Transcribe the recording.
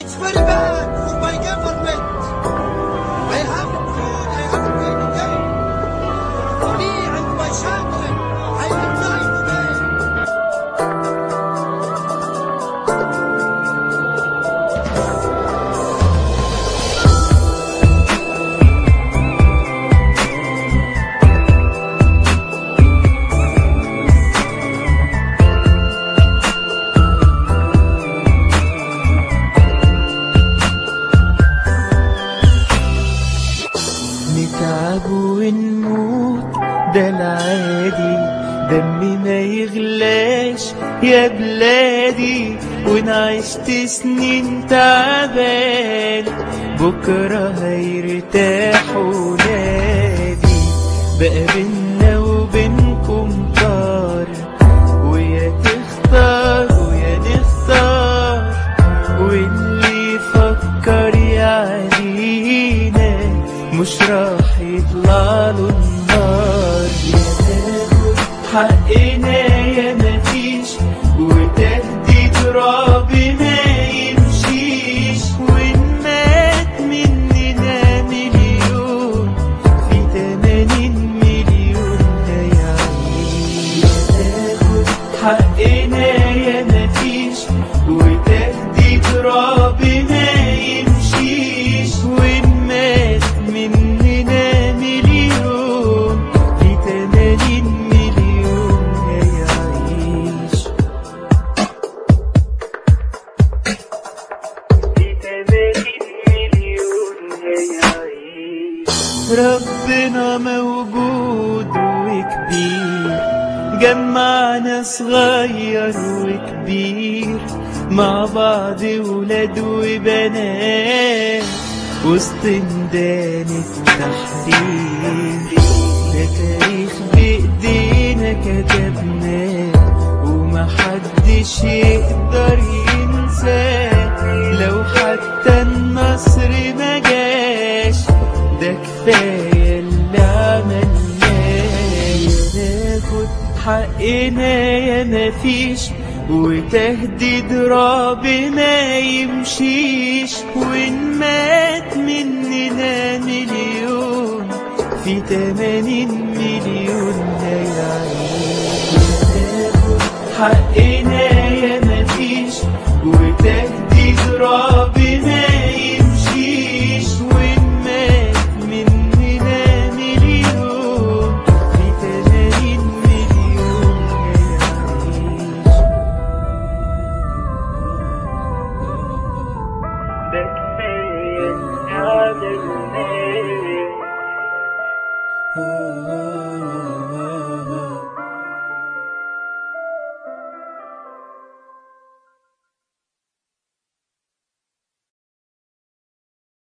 It's very bad for my government. I have food, I have been again. For me and my children, I will die today. نتعب ونموت ده العادي دمي ما يغلاش يا بلادي وانا عشت سنين تعبان بكرة هيرتاح ولادي بقى بينا وبينكم طار ويا تختار ويا نختار واللي يفكر يعدينا مش راح يطلع له النار يا تاخد حقنا يا مفيش وتهدي ترابي ما يمشيش وإن مات مننا مليون في تمانين مليون هيعيش يا تاخد حقنا يا مفيش وتهدي ترابي ما يمشيش وإن مات مننا مليون في تمانين مليون هيعيش في تمانين مليون هيعيش ربنا موجود وكبير جمعنا صغير وكبير مع بعض ولاد وبنات وسط ميدان التحرير ده تاريخ بإيدينا كتبناه ومحدش يقدر ينساه لو حتى النصر ما جاش ده كفاية اللي عملناه ناخد حقنا يا مفيش وتهديد رابي ما يمشيش وإن مات مننا مليون في تمانين مليون هيعيش ناخد حقنا يا مفيش وتهديد رابي ما يمشيش وإن مات مننا مليون في تمانين مليون هيعيش ده كفاية عملناه